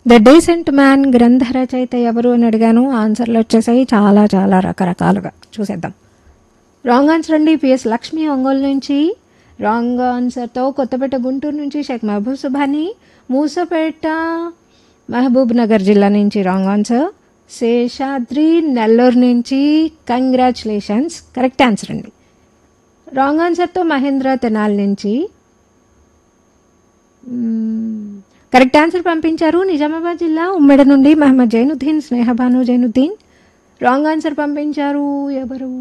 The decent man గ్రంథ రచయిత ఎవరు అని అడిగాను ఆన్సర్లు వచ్చేసాయి చాలా చాలా రకరకాలుగా చూసేద్దాం రాంగ్ ఆన్సర్ అండి పిఎస్ లక్ష్మి ఒంగోలు నుంచి రాంగ్ ఆన్సర్తో కొత్తపేట గుంటూరు నుంచి షేక్ మహబూబ్ సుభాని మూసపేట మహబూబ్ నగర్ జిల్లా నుంచి రాంగ్ ఆన్సర్ శేషాద్రి నెల్లూరు నుంచి కంగ్రాచులేషన్స్ కరెక్ట్ ఆన్సర్ అండి రాంగ్ ఆన్సర్తో మహేంద్ర తెనాల్ నుంచి కరెక్ట్ ఆన్సర్ పంపించారు నిజామాబాద్ జిల్లా ఉమ్మడి నుండి మహమ్మద్ జైనుద్దీన్ స్నేహబాను జైనుద్దీన్ రాంగ్ ఆన్సర్ పంపించారు ఎవరు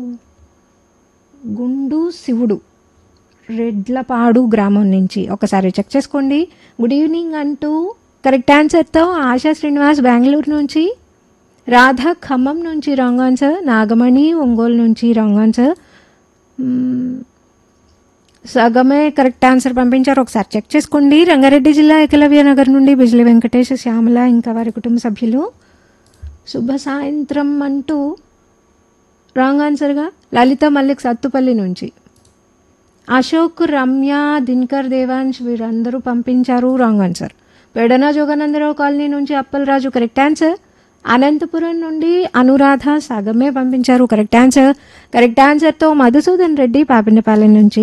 గుండు శివుడు రెడ్లపాడు గ్రామం నుంచి ఒకసారి చెక్ చేసుకోండి గుడ్ ఈవినింగ్ అంటూ కరెక్ట్ ఆన్సర్తో ఆశా శ్రీనివాస్ బెంగళూరు నుంచి రాధ ఖమ్మం నుంచి రాంగ్ ఆన్సర్ నాగమణి ఒంగోలు నుంచి రాంగ్ ఆన్సర్ మ్మ్. సగమే కరెక్ట్ ఆన్సర్ పంపించారు ఒకసారి చెక్ చేసుకోండి రంగారెడ్డి జిల్లా ఏకలవ్య నగర్ నుండి బిజ్లీ వెంకటేష్ శ్యామల ఇంకా వారి కుటుంబ సభ్యులు శుభ సాయంత్రం అంటూ రాంగ్ ఆన్సర్గా లలిత మల్లిక్ సత్తుపల్లి నుంచి అశోక్ రమ్య దినకర్ దేవాంశ్ వీరందరూ పంపించారు wrong answer Pedana Joganandarao colony నుంచి అప్పలరాజు కరెక్ట్ ఆన్సర్ అనంతపురం నుండి అనురాధ సగమే పంపించారు కరెక్ట్ ఆన్సర్ కరెక్ట్ ఆన్సర్తో మధుసూదన్ రెడ్డి పాపినపాలెం నుంచి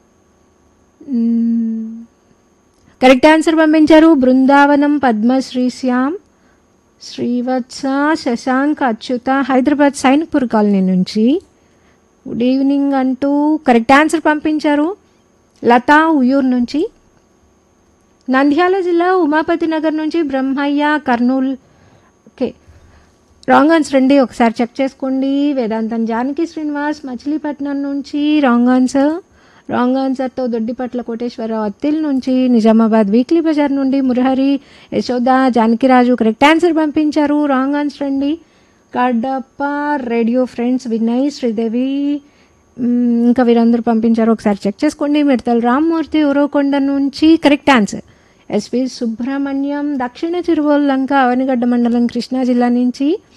మ్మ్. కరెక్ట్ ఆన్సర్ పంపించారు బృందావనం పద్మశ్రీ శ్యామ్ శ్రీవత్స శశాంక్ అచ్యుత హైదరాబాద్ సైనిక్పూర్ కాలనీ నుంచి గుడ్ ఈవినింగ్ అంటూ కరెక్ట్ ఆన్సర్ పంపించారు లతా ఉయూర్ నుంచి నంద్యాల జిల్లా ఉమాపతి నగర్ నుంచి Brahmaiah Kurnool okay wrong answer అండి ఒకసారి చెక్ చేసుకోండి వేదాంతం జానకి శ్రీనివాస్ మచిలీపట్నం నుంచి రాంగ్ ఆన్సర్ రాంగ్ ఆన్సర్తో దొడ్డిపట్ల కోటేశ్వరరావు అత్తిల్ నుంచి నిజామాబాద్ వీక్లీ బజార్ నుండి మురహరి యశోద జానకిరాజు కరెక్ట్ ఆన్సర్ పంపించారు రాంగ్ ఆన్సర్ అండి కడప రేడియో ఫ్రెండ్స్ వినయ్ శ్రీదేవి మ్, ఇంకా వీరందరూ పంపించారు ఒకసారి చెక్ చేసుకోండి మిడతల రామ్మూర్తి ఉరవకొండ నుంచి కరెక్ట్ ఆన్సర్ ఎస్పి సుబ్రహ్మణ్యం దక్షిణ చిరువోల్ లంక అవనిగడ్డ మండలం కృష్ణా జిల్లా నుంచి